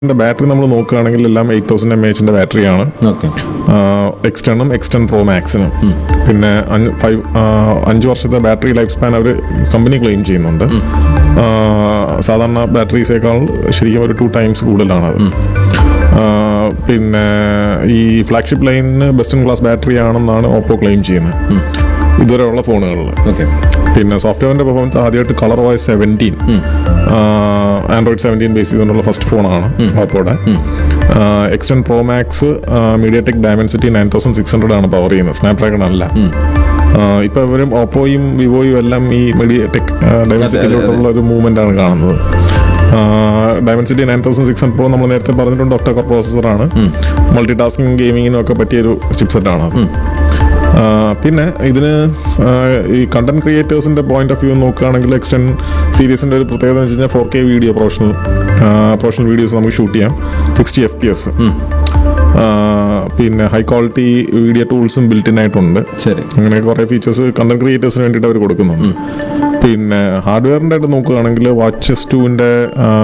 Battery നമ്മൾ നോക്കുകയാണെങ്കിൽ എല്ലാം എയ്റ്റ് തൗസൻഡ് എം എച്ചിന്റെ ബാറ്ററിയാണ് ഓക്കെ എക്സ്റ്റേണും എക്സ്റ്റേൺ പ്രോ മാക്സിനും പിന്നെ അഞ്ച് ഫൈവ് അഞ്ച് വർഷത്തെ ബാറ്ററി ലൈഫ് സ്പാൻ അവർ കമ്പനി ക്ലെയിം ചെയ്യുന്നുണ്ട് ആ, സാധാരണ ബാറ്ററീസേക്കാൾ ശരിക്കും ഒരു ടു ടൈംസ് കൂടുതലാണ് അത് ആ, പിന്നെ ഈ ഫ്ലാഗ്ഷിപ്പ് ലൈനിന് ബെസ്റ്റ് ഇൻ ക്ലാസ് ബാറ്ററി ആണെന്നാണ് ഓപ്പോ ക്ലെയിം ചെയ്യുന്നത് ഇതുവരെ ഉള്ള ഫോണുകളിൽ ഓക്കെ പിന്നെ സോഫ്റ്റ്വെയറിന്റെ പെർഫോമൻസ് ആദ്യമായിട്ട് colour voice seventeen Android seventeen base ചെയ്തുകൊണ്ടുള്ള ഫസ്റ്റ് ഫോണാണ് ഓപ്പോയുടെ X ten pro max MediaTek Dimensity nine thousand six hundred ആണ് പവർ ചെയ്യുന്നത് സ്നാപ്ഡ്രാഗൺ അല്ല ഇപ്പൊ ഇവരും ഓപ്പോയും വിവോയും എല്ലാം ഈ മീഡിയ ടെക് ഡയമൻസിറ്റിയിലോട്ടുള്ള ഒരു മൂവ്മെന്റ് ആണ് കാണുന്നത് Dimensity nine thousand six hundred pro നമ്മൾ നേരത്തെ പറഞ്ഞിട്ടുണ്ട് ഒക്ടോകർ പ്രോസസ്സറാണ് മൾട്ടി ടാസ്കിങ് ഗെയിമിങ്ങിനും ഒക്കെ പറ്റിയൊരു ചിപ്സെറ്റാണ് അത് ആ, പിന്നെ ഇതിന് ആ, ഈ കണ്ടന്റ് ക്രിയേറ്റേഴ്സിന്റെ പോയിന്റ് ഓഫ് വ്യൂ നോക്കുകയാണെങ്കിൽ എക്സ്റ്റൻ സീരീസിന്റെ ഒരു പ്രത്യേകത എന്ന് വെച്ച് കഴിഞ്ഞാൽ four K video professional professional videos നമുക്ക് ഷൂട്ട് ചെയ്യാം സിക്സ്റ്റി എഫ് പി എസ് പിന്നെ ഹൈ ക്വാളിറ്റി വീഡിയോ ടൂൾസും ബിൽറ്റിൻ ആയിട്ടുണ്ട് ശരി അങ്ങനെ കുറെ ഫീച്ചേഴ്സ് കണ്ടന്റ് ക്രിയേറ്റേഴ്സിന് വേണ്ടിയിട്ട് അവർ കൊടുക്കുന്നുണ്ട് പിന്നെ ഹാർഡ്വെയറിന്റെ ആയിട്ട് നോക്കുകയാണെങ്കിൽ വാച്ചസ് ടുവിന്റെ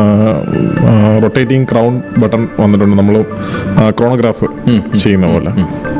റൊട്ടേറ്റിംഗ് ക്രൗൺ ബട്ടൺ വന്നിട്ടുണ്ട് നമ്മൾ ക്രോണോഗ്രാഫ് ചെയ്യുന്ന പോലെ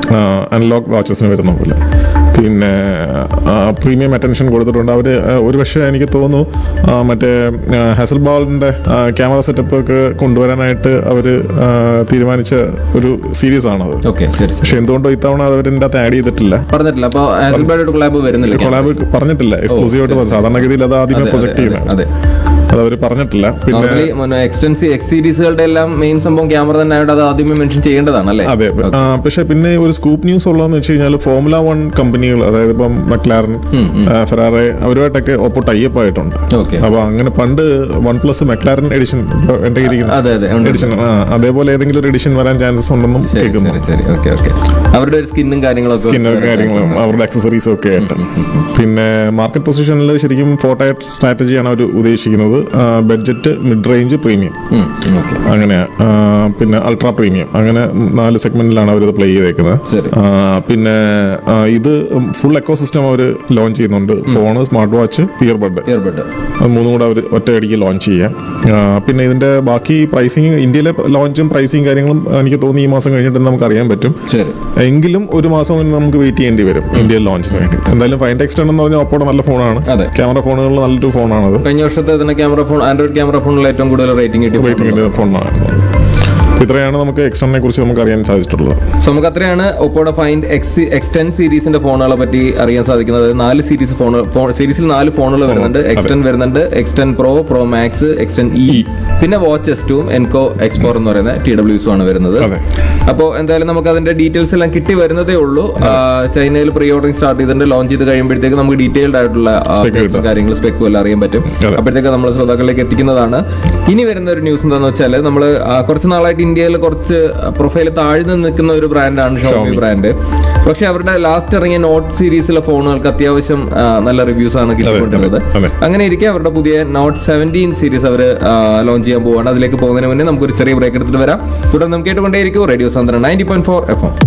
അനലോഗ് വാച്ചസിന് വരുന്ന പോലെ പിന്നെ പ്രീമിയം അറ്റൻഷൻ കൊടുത്തിട്ടുണ്ട് അവർ ഒരു പക്ഷേ എനിക്ക് തോന്നുന്നു ആ, മറ്റേ ഹസൽ ബാളിന്റെ ക്യാമറ സെറ്റപ്പ് ഒക്കെ കൊണ്ടുവരാനായിട്ട് അവർ തീരുമാനിച്ച ഒരു സീരീസ് ആണത് ഓക്കെ ശരി ശരി പക്ഷെ എന്തുകൊണ്ടോ ഇത്തവണ അത് അവരിൻ്റെ അകത്ത് ആഡ് ചെയ്തിട്ടില്ല പറഞ്ഞിട്ടില്ല അപ്പൊ ആസിൽബാഡ് കൊളാബ് വരുന്നില്ല കൊളാബ് പറഞ്ഞിട്ടില്ല എക്സ്ക്ലൂസീവ് ആയിട്ട് പറഞ്ഞു. സാധാരണഗതിയിൽ അത് ആദ്യമേ അതെ, പ്രൊജക്ട് അതെ, ചെയ്യുന്നത് അതെ അത് അവർ പറഞ്ഞിട്ടില്ല പിന്നെ നോർമലി എക്സ്റ്റൻസീവ് എക്സ് സീരീസുകളുടെ എല്ലാം മെയിൻ സംഭവം ക്യാമറ തന്നെ ആയതുകൊണ്ട് അത് ആദ്യമേ മെൻഷൻ ചെയ്യേണ്ടതാണ് അല്ലേ അതെ ആ, പക്ഷെ പിന്നെ ഒരു സ്കൂപ്പ് ന്യൂസ് ഉള്ളതെന്ന് വെച്ച് കഴിഞ്ഞാൽ ഫോമുല വൺ കമ്പനികൾ അതായത് ഇപ്പം മക്ലാരൻ ഫെറാറെ അവരുമായിട്ടൊക്കെ ഒപ്പം ടൈപ്പ് ആയിട്ടുണ്ട് ഓക്കെ അപ്പൊ അങ്ങനെ പണ്ട് വൺ പ്ലസ് മക്ലാരൻ എഡിഷൻ എന്റെ ഇരിക്കുന്ന അതെ അതെ ഉണ്ട്. എഡിഷൻ അതേപോലെ ഏതെങ്കിലും ഒരു എഡിഷൻ വരാൻ ചാൻസസ് ഉണ്ടെന്നും ശരി കേൾക്കുന്നു ശരി ശരി ഓക്കെ ഓക്കെ അവരുടെ ഒരു സ്കിന്നും കാര്യങ്ങളൊക്കെ സ്കിന്നർ വെച്ച് കാര്യങ്ങളും അവരുടെ അക്സസറീസും ഒക്കെ ആയിട്ട് പിന്നെ മാർക്കറ്റ് പൊസിഷനിൽ ശരിക്കും ഫോർട്ടയർ സ്ട്രാറ്റജിയാണ് അവർ ഉദ്ദേശിക്കുന്നത് ബഡ്ജറ്റ് മിഡ് റേഞ്ച് പ്രീമിയം ഉം, ഓക്കെ അങ്ങനെയാ ആ, പിന്നെ അൾട്രാ പ്രീമിയം അങ്ങനെ നാല് സെഗ്മെന്റിലാണ് അവരിത് പ്ലേ ചെയ്തേക്കുന്നത് ശരി. ആ, പിന്നെ ആ, ഇത് ഫുൾ എക്കോ സിസ്റ്റം അവർ ലോഞ്ച് ചെയ്യുന്നുണ്ട് phone smart watch earbud earbud അത് മൂന്നും കൂടെ അവർ ഒറ്റയടിക്ക് ലോഞ്ച് ചെയ്യാം ആ, പിന്നെ ഇതിന്റെ ബാക്കി പ്രൈസിങ് ഇന്ത്യയിലെ ലോഞ്ചും പ്രൈസിങ് കാര്യങ്ങളും എനിക്ക് തോന്നി ഈ മാസം കഴിഞ്ഞിട്ട് നമുക്ക് അറിയാൻ പറ്റും ശരി എങ്കിലും ഒരു മാസം മുന്നേ നമുക്ക് വെയിറ്റ് ചെയ്യേണ്ടി വരും ഇന്ത്യയിൽ ലോഞ്ചിന് വേണ്ടി എന്തായാലും ഫൈൻ ടെക്സ്റ്റ് എന്ന് പറഞ്ഞാൽ ഒപ്പോടെ നല്ല ഫോണാണ് അതെ. ക്യാമറ ഫോണുകളിൽ നല്ലൊരു ഫോണാണത് കഴിഞ്ഞ വർഷത്തെ തന്നെ ക്യാമറ ഫോൺ ആൻഡ്രോയിഡ് ക്യാമറ ഫോണിൽ ഏറ്റവും കൂടുതൽ റേറ്റിംഗ് കിട്ടിയ വെയിറ്റിംഗ് ഫോണുള്ളത്. ഫോണാണ് ഇത്രയാണ് നമുക്ക് എക്സ്റ്ററിനെ കുറിച്ച് നമുക്ക് അറിയാൻ സാധിച്ചിട്ടുള്ളത് സോ നമുക്ക് അത്രയാണ് ഒപ്പോടെ ഫൈൻഡ് എക്സ് എക്സ്റ്റൻ സീരീസിന്റെ ഫോണുകളെ പറ്റി അറിയാൻ സാധിക്കുന്നത് നാല് സീരീസ് ഫോൺ സീരീസിൽ നാല് ഫോണുകൾ വരുന്നുണ്ട് എക്സ്റ്റൻ വരുന്നുണ്ട് X ten pro pro max X ten E പിന്നെ വാച്ച് എസ് ടുവും എൻകോ എക്സ് ഫോർ എന്ന് പറയുന്ന ടി ഡബ്ല്യൂസും ആണ് വരുന്നത് അതെ. അപ്പോൾ എന്തായാലും നമുക്ക് അതിന്റെ ഡീറ്റെയിൽസ് എല്ലാം കിട്ടി വരുന്നതേ ഉള്ളൂ ആ, ചൈനയിൽ പ്രീ ഓർഡറിംഗ് സ്റ്റാർട്ട് ചെയ്തിട്ടുണ്ട് ലോഞ്ച് ചെയ്ത് കഴിയുമ്പോഴത്തേക്ക് നമുക്ക് ഡീറ്റെയിൽഡ് ആയിട്ടുള്ള Spec കിട്ടും. കാര്യങ്ങൾ സ്പെക്കും എല്ലാം അറിയാൻ പറ്റും അതെ. അപ്പോഴത്തേക്ക് നമ്മൾ ശ്രോതാക്കളിലേക്ക് എത്തിക്കുന്നതാണ് ഇനി വരുന്ന ഒരു ന്യൂസ് എന്താണെന്ന് വെച്ചാൽ നമ്മൾ കുറച്ച് നാളായിട്ട് ഇന്ത്യയിൽ കുറച്ച് പ്രൊഫൈൽ താഴ്ന്നു നിൽക്കുന്ന ഒരു ബ്രാൻഡാണ് ഷോമി Xiaomi. ബ്രാൻഡ് പക്ഷെ അവരുടെ ലാസ്റ്റ് ഇറങ്ങിയ നോട്ട് സീരീസിലെ ഫോണുകൾക്ക് അത്യാവശ്യം ആ, നല്ല റിവ്യൂസ് ആണ് കിട്ടിക്കൊണ്ടിരുന്നത് അതെ. അങ്ങനെ ഇരിക്കെ അവരുടെ പുതിയ നോട്ട് സെവൻറ്റീൻ സീരീസ് അവർ ലോഞ്ച് ചെയ്യാൻ പോവുകയാണ് അതിലേക്ക് പോകുന്നതിന് മുന്നേ നമുക്കൊരു ചെറിയ ബ്രേക്ക് എടുത്തിട്ട് വരാം തുടർന്ന് നമുക്ക് കേട്ടുകൊണ്ടേയിരിക്കും റേഡിയോ സാന്ദ്രൻ ninety point four F M